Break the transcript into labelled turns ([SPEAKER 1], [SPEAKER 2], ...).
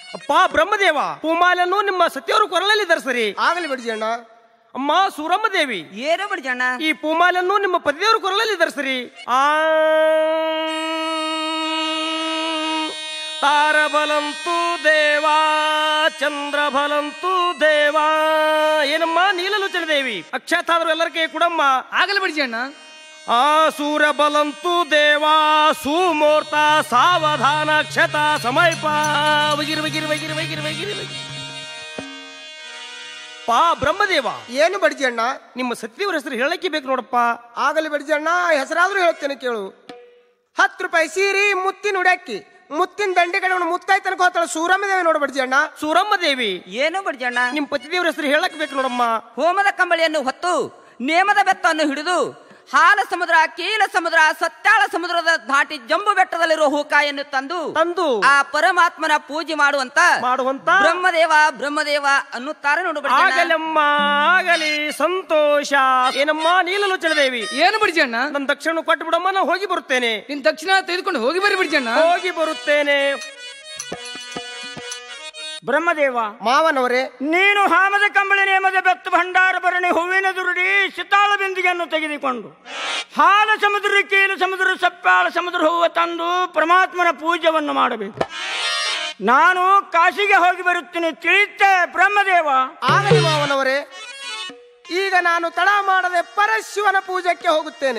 [SPEAKER 1] ಅಪ್ಪ ಬ್ರಹ್ಮದೇವ ಪೂಮಾಲನ್ನು ನಿಮ್ಮ ಸತ್ಯವರು ಕೊರಳಲ್ಲಿ ಧರಿಸರಿ
[SPEAKER 2] ಆಗಲಿ ಬಡ್ಜಣ್ಣ
[SPEAKER 1] ಅಮ್ಮ ಸೂರಮ್ಮ ದೇವಿ
[SPEAKER 3] ಏನು ಬಡ್ಜಣ್ಣ
[SPEAKER 1] ಈ ಪೂಮಾಲನ್ನು ನಿಮ್ಮ ಪತಿದೇವರು ಕೊರಳಲ್ಲಿ ಧರಿಸರಿ ಆ ತಾರಬಲಂತು ದೇವಾ ಚಂದ್ರಬಲಂತು ದೇವಾ ಏನಮ್ಮ ನೀಲಲೋಚನ ದೇವಿ ಅಕ್ಷತಾದ್ರು ಎಲ್ಲರ ಕೈ ಕೊಡಮ್ಮ
[SPEAKER 4] ಆಗಲಿ ಬಡ್ಜಣ್ಣ
[SPEAKER 1] ಆ ಸೂರ ಬಲಂತು ದೇವಾ ಸುಮೂರ್ತ ಸಾವಧಾನ ಕ್ಷತ ಸಮಯಪ ವಗಿರ್ ವಗಿರ್ ವಗಿರ್ ವಗಿರ್ ವಗಿರ್ ವಗಿರ್ ಪಾ ಬ್ರಹ್ಮದೇವ
[SPEAKER 2] ಏನು ಬಡ್ಜಣ್ಣ
[SPEAKER 1] ನಿಮ್ಮ ಸತ್ಯವ್ರ ಹೆಸರು ಹೇಳಕ್ಕೆ ಬೇಕು ನೋಡಪ್ಪ
[SPEAKER 2] ಆಗಲಿ ಬಡ್ಜಣ್ಣ ಹೆಸರಾದ್ರೂ ಹೇಳ್ತೇನೆ ಕೇಳು ಹತ್ತು ರೂಪಾಯಿ ಸೀರಿ ಮುತ್ತಿನ ಉಡಕ್ಕಿ ಮುತ್ತಿನ ದಂಡೆ ಕಡೆ ಮುತ್ತಾಯಿ ತನಕ ಹೋಗ್ತಾಳೆ ಸೂರಮ್ಮದೇವಿ ನೋಡು ಬಡ್ಜಣ್ಣ
[SPEAKER 1] ಸೂರಮ್ಮ ದೇವಿ
[SPEAKER 3] ಏನು ಬಡ್ಜಣ್ಣ
[SPEAKER 1] ನಿಮ್ ಪತಿದೇವ್ರ ಹೆಸರು ಹೇಳಕ್ ಬೇಕು ನೋಡಮ್ಮ
[SPEAKER 3] ಹೋಮದ ಕಂಬಳಿಯನ್ನು ಹೊತ್ತು ನೇಮದ ಬೆತ್ತವನ್ನು ಹಿಡಿದು ಹಾಲ ಸಮುದ್ರ ಕೀಲ ಸಮುದ್ರ ಸತ್ಯಾಳ ಸಮುದ್ರದ ದಾಟಿ ಜಂಬು ಬೆಟ್ಟದಲ್ಲಿರುವ ಹೂಕಾಯನ್ನು ತಂದು
[SPEAKER 1] ತಂದು
[SPEAKER 3] ಆ ಪರಮಾತ್ಮನ ಪೂಜೆ ಮಾಡುವಂತ
[SPEAKER 1] ಮಾಡುವಂತ
[SPEAKER 3] ಬ್ರಹ್ಮದೇವ ಬ್ರಹ್ಮದೇವ ಅನ್ನುತ್ತಾರೆ ನೋಡು ಬಡ್ಜಣ್ಣ.
[SPEAKER 1] ಆಗಲಮ್ಮ ಆಗಲಿ ಸಂತೋಷ ಏನಮ್ಮ ನೀಲಲೋಚನ ದೇವಿ
[SPEAKER 4] ಏನು ಬಡ್ಜಣ್ಣ
[SPEAKER 1] ನನ್ನ ದಕ್ಷಿಣ ಕೊಟ್ಟು ಬಿಡಮ್ಮ ನಾನು ಹೋಗಿ ಬರುತ್ತೇನೆ
[SPEAKER 4] ನಿನ್ ತಕ್ಷಣ ತೆಗೆದುಕೊಂಡು ಹೋಗಿ ಬರ್ರಿ ಬಡ್ಜಣ್ಣ
[SPEAKER 1] ಹೋಗಿ ಬರುತ್ತೇನೆ
[SPEAKER 5] ಬ್ರಹ್ಮದೇವ
[SPEAKER 2] ಮಾವನವರೇ
[SPEAKER 5] ನೀನು ಹಾಮದ ಕಂಬಳಿ ನೇಮದ ಬೆತ್ತ ಭಂಡಾರ ಭರಣಿ ಹೂವಿನ ದುರುಡಿ ಸಿತಾಳ ಬಿಂದಿಗೆಯನ್ನು ತೆಗೆದುಕೊಂಡು ಹಾಲ ಸಮುದ್ರ ಕೀಲು ಸಮುದ್ರ ಸಪ್ಪಾಳ ಸಮುದ್ರ ಹೂವು ತಂದು ಪರಮಾತ್ಮನ ಪೂಜೆಯನ್ನು ಮಾಡಬೇಕು ನಾನು ಕಾಶಿಗೆ ಹೋಗಿ ಬರುತ್ತೇನೆ ತಿಳಿಯುತ್ತೆ ಬ್ರಹ್ಮದೇವ
[SPEAKER 2] ಆಗಲಿ ಮಾವನವರೇ ಈಗ ನಾನು ತಡ ಮಾಡದೆ ಪರಶಿವನ ಪೂಜೆಗೆ ಹೋಗುತ್ತೇನೆ